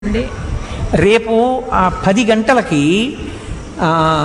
అండి రేపు ఆ పది గంటలకి ఆ,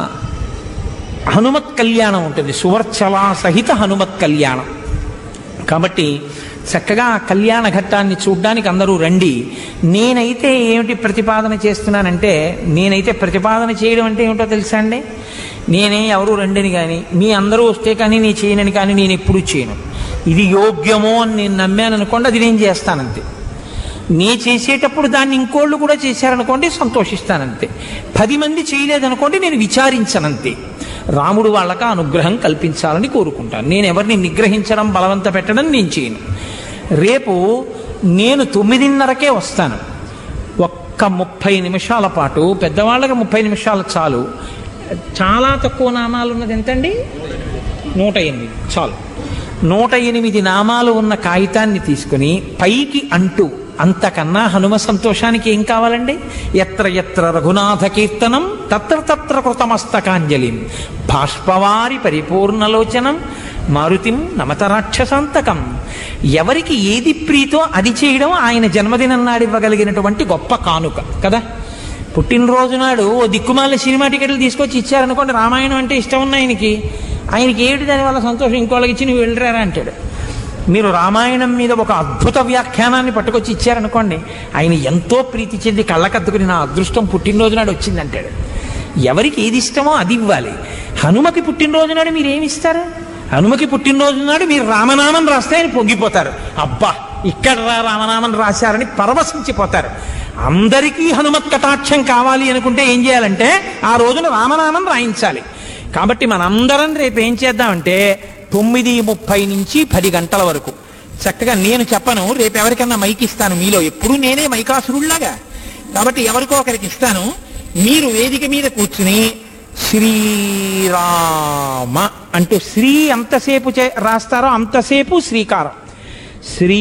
హనుమత్ కళ్యాణం ఉంటుంది సువర్చల సహిత హనుమత్ కళ్యాణం కాబట్టి చక్కగా ఆ కళ్యాణ ఘట్టాన్ని చూడ్డానికి అందరూ రండి నేనైతే ఏమిటి ప్రతిపాదన చేస్తున్నానంటే నేనైతే ప్రతిపాదన చేయడం అంటే ఏమిటో తెలుసా అండి నేనే ఎవరు రండిని కానీ మీ అందరూ వస్తే కానీ నేను చేయనని కానీ నేను ఎప్పుడూ చేయను ఇది యోగ్యమో అని నేను నమ్మాను అనుకోండి అది నేను చేస్తానంతే నే చేసేటప్పుడు దాన్ని ఇంకోళ్ళు కూడా చేశారనుకోండి సంతోషిస్తానంతే పది మంది చేయలేదనుకోండి నేను విచారించనంతే రాముడు వాళ్ళకి ఆ అనుగ్రహం కల్పించాలని కోరుకుంటాను నేను ఎవరిని నిగ్రహించడం బలవంత పెట్టడం నేను చేయను రేపు నేను తొమ్మిదిన్నరకే వస్తాను ఒక్క ముప్పై నిమిషాల పాటు పెద్దవాళ్ళకి ముప్పై నిమిషాలు చాలు చాలా తక్కువ నామాలు ఉన్నది ఎంతండి నూట ఎనిమిది చాలు నూట ఎనిమిది నామాలు ఉన్న కాగితాన్ని తీసుకుని పైకి అంటూ అంతకన్నా హనుమ సంతోషానికి ఏం కావాలండి ఎత్ర ఎత్ర రఘునాథ కీర్తనం తత్ర తత్ర కృతమస్తకాంజలిం బాష్పవారి పరిపూర్ణలోచనం మారుతిం నమత రాక్షసాంతకం ఎవరికి ఏది ప్రీతో అది చేయడం ఆయన జన్మదినం నాడు ఇవ్వగలిగినటువంటి గొప్ప కానుక కదా పుట్టినరోజు నాడు ఓ దిక్కుమాల సినిమా టికెట్లు తీసుకొచ్చి ఇచ్చారనుకోండి రామాయణం అంటే ఇష్టం ఉన్న ఆయనకి ఆయనకి ఏమిటి దానివల్ల సంతోషం ఇంకోళ్ళకి ఇచ్చి నువ్వు వెళ్ళరారా అంటాడు మీరు రామాయణం మీద ఒక అద్భుత వ్యాఖ్యానాన్ని పట్టుకొచ్చి ఇచ్చారనుకోండి ఆయన ఎంతో ప్రీతి చెంది కళ్ళకద్దుకుని నా అదృష్టం పుట్టినరోజు నాడు వచ్చిందంటాడు ఎవరికి ఏది ఇష్టమో అది ఇవ్వాలి హనుమకి పుట్టినరోజు నాడు మీరు ఏమి ఇస్తారు హనుమకి పుట్టినరోజు నాడు మీరు రామనామం రాస్తే ఆయన పొంగిపోతారు అబ్బా ఇక్కడ రా రామనామం రాశారని పరవశించిపోతారు అందరికీ హనుమత్ కటాక్షం కావాలి అనుకుంటే ఏం చేయాలంటే ఆ రోజున రామనామం రాయించాలి కాబట్టి మనందరం రేపు ఏం చేద్దామంటే తొమ్మిది ముప్పై నుంచి పది గంటల వరకు చక్కగా నేను చెప్పను రేపు ఎవరికన్నా మైక్ ఇస్తాను మీలో ఎప్పుడు నేనే మైకాసురుళ్లాగా కాబట్టి ఎవరికో ఒకరికి ఇస్తాను మీరు వేదిక మీద కూర్చుని శ్రీరామ అంటూ శ్రీ ఎంతసేపు చే రాస్తారో అంతసేపు శ్రీకారం శ్రీ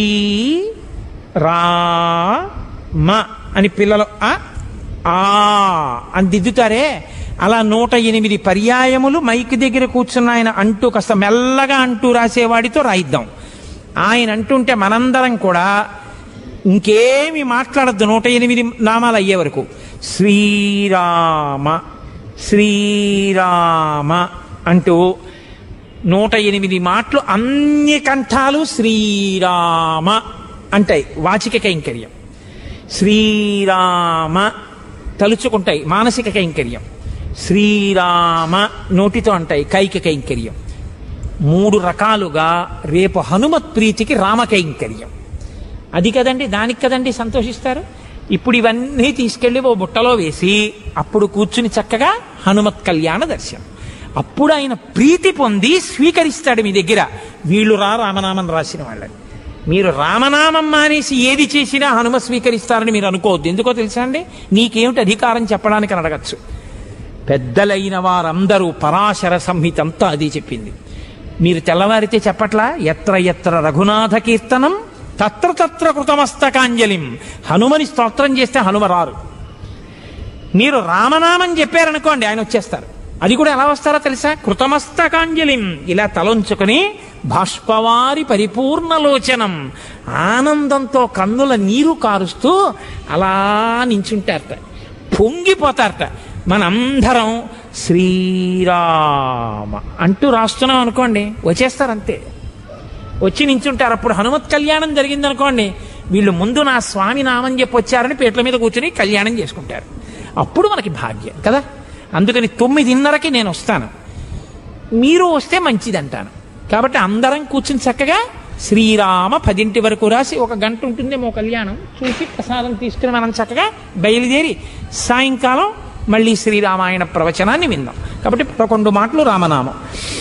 రామ అని పిల్లలు ఆ ఆ అని దిద్దుతారే అలా నూట ఎనిమిది పర్యాయములు మైక్ దగ్గర కూర్చున్న ఆయన అంటూ కాస్త మెల్లగా అంటూ రాసేవాడితో రాయిద్దాం ఆయన అంటుంటే మనందరం కూడా ఇంకేమి మాట్లాడద్దు నూట ఎనిమిది నామాలు అయ్యే వరకు శ్రీరామ శ్రీరామ అంటూ నూట ఎనిమిది మాటలు అన్ని కంఠాలు శ్రీరామ అంటాయి వాచిక కైంకర్యం శ్రీరామ తలుచుకుంటాయి మానసిక కైంకర్యం శ్రీరామ నోటితో అంటాయి కైక కైంకర్యం మూడు రకాలుగా రేపు హనుమత్ ప్రీతికి రామ కైంకర్యం అది కదండి దానికి కదండి సంతోషిస్తారు ఇప్పుడు ఇవన్నీ తీసుకెళ్లి ఓ బుట్టలో వేసి అప్పుడు కూర్చుని చక్కగా హనుమత్ కళ్యాణ దర్శనం అప్పుడు ఆయన ప్రీతి పొంది స్వీకరిస్తాడు మీ దగ్గర వీళ్ళు రా రామనామం రాసిన వాళ్ళని మీరు రామనామం మానేసి ఏది చేసినా హనుమ స్వీకరిస్తారని మీరు అనుకోవద్దు ఎందుకో తెలుసా అండి నీకేమిటి అధికారం చెప్పడానికి అని అడగచ్చు పెద్దలైన వారందరూ పరాశర సంహితంతా అది చెప్పింది మీరు తెల్లవారితే చెప్పట్లా ఎత్ర ఎత్ర రఘునాథ కీర్తనం తత్ర తత్ర కృతమస్తకాంజలిం హనుమని స్తోత్రం చేస్తే హనుమ రారు మీరు రామనామం చెప్పారనుకోండి ఆయన వచ్చేస్తారు అది కూడా ఎలా వస్తారో తెలుసా కృతమస్తకాంజలిం ఇలా తలొంచుకొని బాష్పవారి పరిపూర్ణలోచనం ఆనందంతో కన్నుల నీరు కారుస్తూ అలా నించుంటారట పొంగిపోతారట మనందరం శ్రీరామ అంటూ రాస్తున్నాం అనుకోండి వచ్చేస్తారు అంతే వచ్చి నించుంటారు అప్పుడు హనుమత్ కళ్యాణం జరిగిందనుకోండి వీళ్ళు ముందు నా స్వామి నామం చెప్పి వచ్చారని పీటల మీద కూర్చుని కళ్యాణం చేసుకుంటారు అప్పుడు మనకి భాగ్యం కదా అందుకని తొమ్మిదిన్నరకి నేను వస్తాను మీరు వస్తే మంచిది అంటాను కాబట్టి అందరం కూర్చుని చక్కగా శ్రీరామ పదింటి వరకు రాసి ఒక గంట ఉంటుందేమో కళ్యాణం చూసి ప్రసాదం తీసుకుని మనం చక్కగా బయలుదేరి సాయంకాలం మళ్ళీ శ్రీరామాయణ ప్రవచనాన్ని విందాం కాబట్టి పదకొండు మాటలు రామనామం